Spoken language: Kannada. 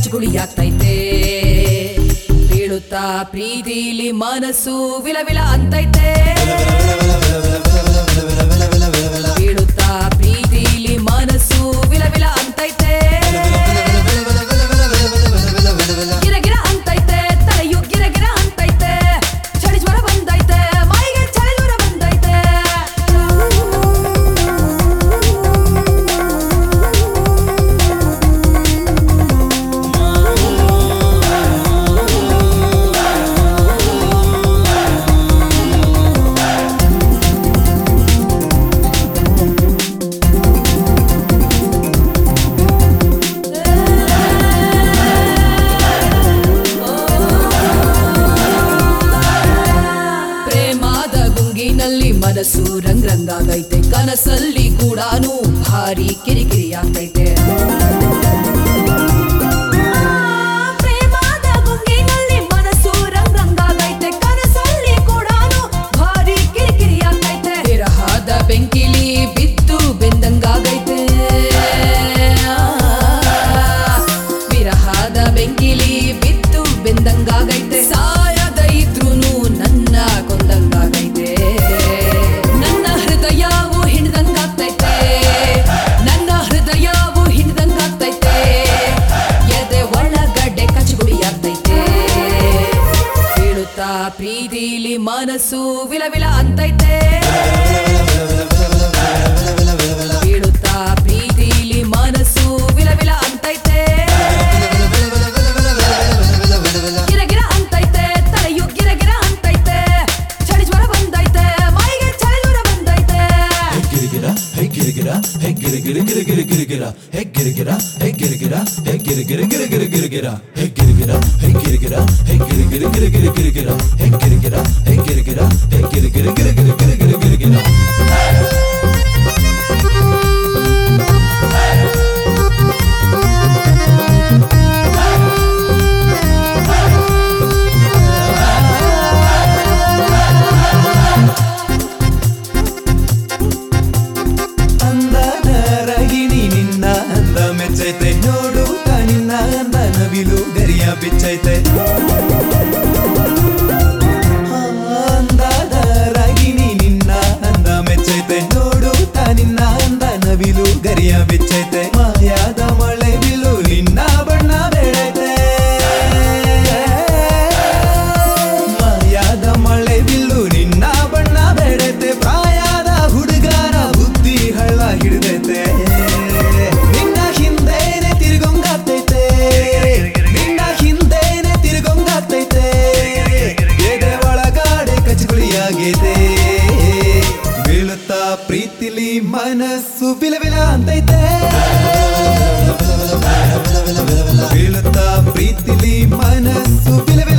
ಕಚಗುಳಿಯಾಗ್ತೈತೆ ಬೀಳುತ್ತಾ ಪ್ರೀತಿಲಿ ಮನಸ್ಸು ವಿಲವಿಲ ಅಂತೈತೆ ಬೀಳುತ್ತಾ ಪ್ರೀತಿಲಿ ಮನಸ್ಸು ವಿಲವಿಲ ಅಂತೈತೆ ಗಿರಗಿರ ಅಂತೈತೆ ತಲೆಯು ಗಿರಗಿರ ಅಂತೈತೆ ಚಳಿ ಜ್ವರ ಬಂದೈತೆ ಮೈಗೆ ಚಳಿ ಜ್ವರ ಬಂದೈತೆ ಪ್ರೇಮಾದ ಗುಂಗಿನಲ್ಲಿ ಮನಸ್ಸು ರಂಗ್ ರಂಗಾಗೈತೆ ಕನಸಲ್ಲಿ ಕೂಡಾನು ಭಾರಿ ಕಿರಿಕಿರಿ ಆಗ್ತೈತೆ ಪ್ರೇಮಾದ ಗುಂಗಿನಲ್ಲಿ ಮನಸ್ಸು ರಂಗ್ ರಂಗಾಗೈತೆ ಕನಸಲ್ಲಿ ಕೂಡಾನು ಭಾರಿ ಕಿರಿಕಿರಿ ಆಗ್ತೈತೆ ವಿರಹದ ಬೆಂಕಿಲಿ ಬಿದ್ದು ಬೆಂದಂಗಾಗೈತೆ ವಿರಹದ ಬೆಂಕಿಲಿ ಬಿದ್ದು ಬೆಂದಂಗಾಗೈತೆ ಸಾಯದ ಇದ್ರೂನು ನನ್ನ ಕೊಂದಂಗಾಗೈತೆ ನನ್ನ ಹೃದಯವು ಹಿಡ್ದಂಗಾಗ್ತೈತೆ ನನ್ನ ಹೃದಯವು ಹಿಡ್ದಂಗಾಗ್ತೈತೆ ಎದೆ ಒಳಗಡೆ ಕಚಗುಳಿಯಾಗ್ತೈತೆ ಬೀಳುತ್ತಾ ಪ್ರೀತಿಲಿ ಮನಸ್ಸು ವಿಲವಿಲ ಅಂತೈತೆ ಬೀಳುತ್ತಾ ಪ್ರೀತಿಲಿ ಮನಸ್ಸು ವಿಲವಿಲ ಅಂತೈತೆ ಗಿರಗಿರ ಅಂತೈತೆ ತಲೆಯು ಗಿರಗಿರ ಅಂತೈತೆ ಚಳಿ ಜ್ವರ ಬಂದೈತೆ ಮೈಗೆ ಚಳಿ ಜ್ವರ ಬಂದೈತೆ Hey gira gira, hey gira gira, hey gira gira gira gira, hey gira gira, hey gira gira, hey gira gira gira gira, hey gira gira, hey gira gira, hey gira gira, hey gira gira gira gira, hey gira gira, hey gira gira, hey gira gira, gira gira gira gira gira gira. ಅಂದದ ರಗಿಣಿ ನಿನ್ನ ಅಂದ ಮೆಚ್ಚೈತೆ ನೋಡು ನಿನ್ನ ಅಂದ ನವಿಲು ಗರಿಯ ಬಿಚ್ಚೈತೆ ಅಂದದ ರಗಿಣಿ ನಿನ್ನ ಅಂದ ಮೆಚ್ಚೈತೆ ನೋಡು ನಿನ್ನ ಅಂದ ನವಿಲು ಗರಿಯ ಬಿಚ್ಚೈತೆ ಮಾಯಾದ ಮಳೆ ಬಿಲು ನಿನ್ನ ಬಣ್ಣ ಬೆಳೈತೆ ಮಾಯಾದ ಮಳೆ ಬಿಲ್ಲು ನಿನ್ನ ಬಣ್ಣ ಬೆಳೆತೆ ಪ್ರಾಯದ ಹುಡುಗರ ಬುದ್ಧಿ ಹಳ್ಳ ಹಿಡಿದೈತೆ ನಿನ್ನ ಹಿಂದೇನೆ ತಿರುಗೊಂಗಾಗ್ತೈತೆ ನಿನ್ನ ಹಿಂದೇನೆ ತಿರುಗೊಂಗಾಗ್ತೈತೆ ಎದೆ ಒಳಗಾಡೆ ಕಚಗುಳಿಯಾಗೈತೆ ಬೀಳುತ್ತಾ ಪ್ರೀತಿಲಿ ಮನಸ್ಸು ಬಿಲಬಿಲ ಅಂತೈತೆ ಬೀಳುತ್ತಾ ಪ್ರೀತಿಲಿ ಮನಸ್ಸು ಬಿಲಬಿಲ